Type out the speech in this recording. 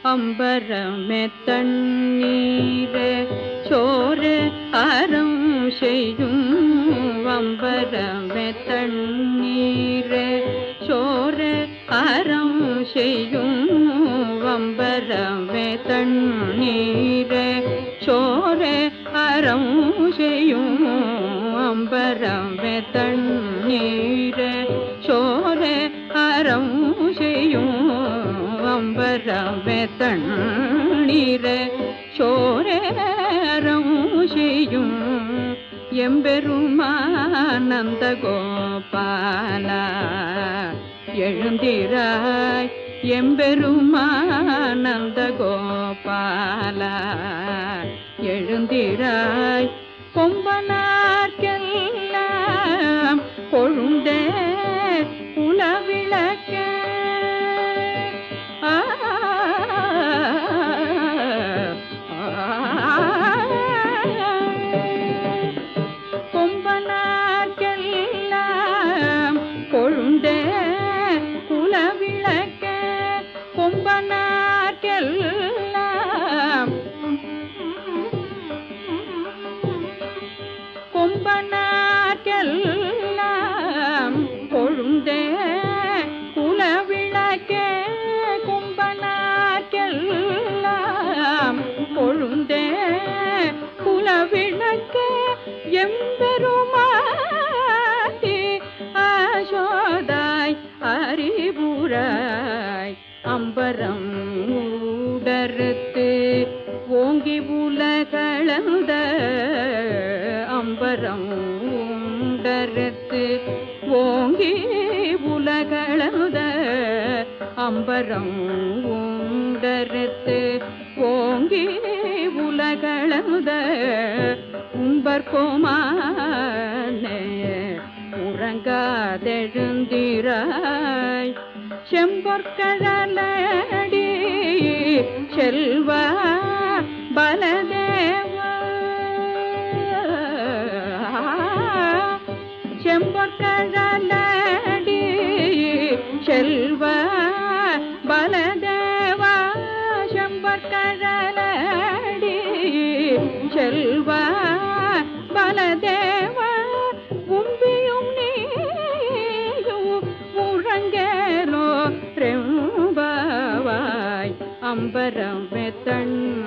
அம்பரமே தண்ணீரே சோறு அறம் செய்யும் அம்பரமே தண்ணீரே சோறு அறம் செய்யும் அம்பரமே தண்ணீரே சோறு அறம் செய்யும் அம்பரமே தண்ணீரே சோறு அறம் செய்யும் அம்பரமே தண்ணீரே சோரேரம் செய்யும் எம்பெருமானந்த கோபால எழுந்திராய் எம்பெருமானந்த கோபால எழுந்திராய் கொம்பனார்க்கெல்லாம் கொழுந்தே உலவிளக்க ஆ கொம்பனார்க்கெல்லாம் கொழுந்தே குலவிளக்க கொம்பனார்க்கெல்லாம் கொம்பனார்க்கெல்லாம் கொழுந்தே குலவிளக்க கொம்பனார்க்கெல்லாம் கொழுந்தே குலவிளக்க எம்பெருமாட்டி ஆசோதாய் அறிவுராய் அம்பரம் உடறுத்து ஓங்கி உலகளந்த அம்பரம் உடறுத்து ஓங்கி உலகளந்த அம்பரம் உண்டறுத்து ஓங்கி உலகளந்த உம்பர் கோமானே உறங்காதெழுந்திராய் செம்பொற்கழலடி செல்வா பலதேவா செம்பொற்கழலடி செல்வா பலதேவா செம்பொற்கழலடி செல்வா பலதேவா உம்பியும் நீயும் உறங்கேலோ ரெம்பாவாய் அம்பரம் தண்ணீரே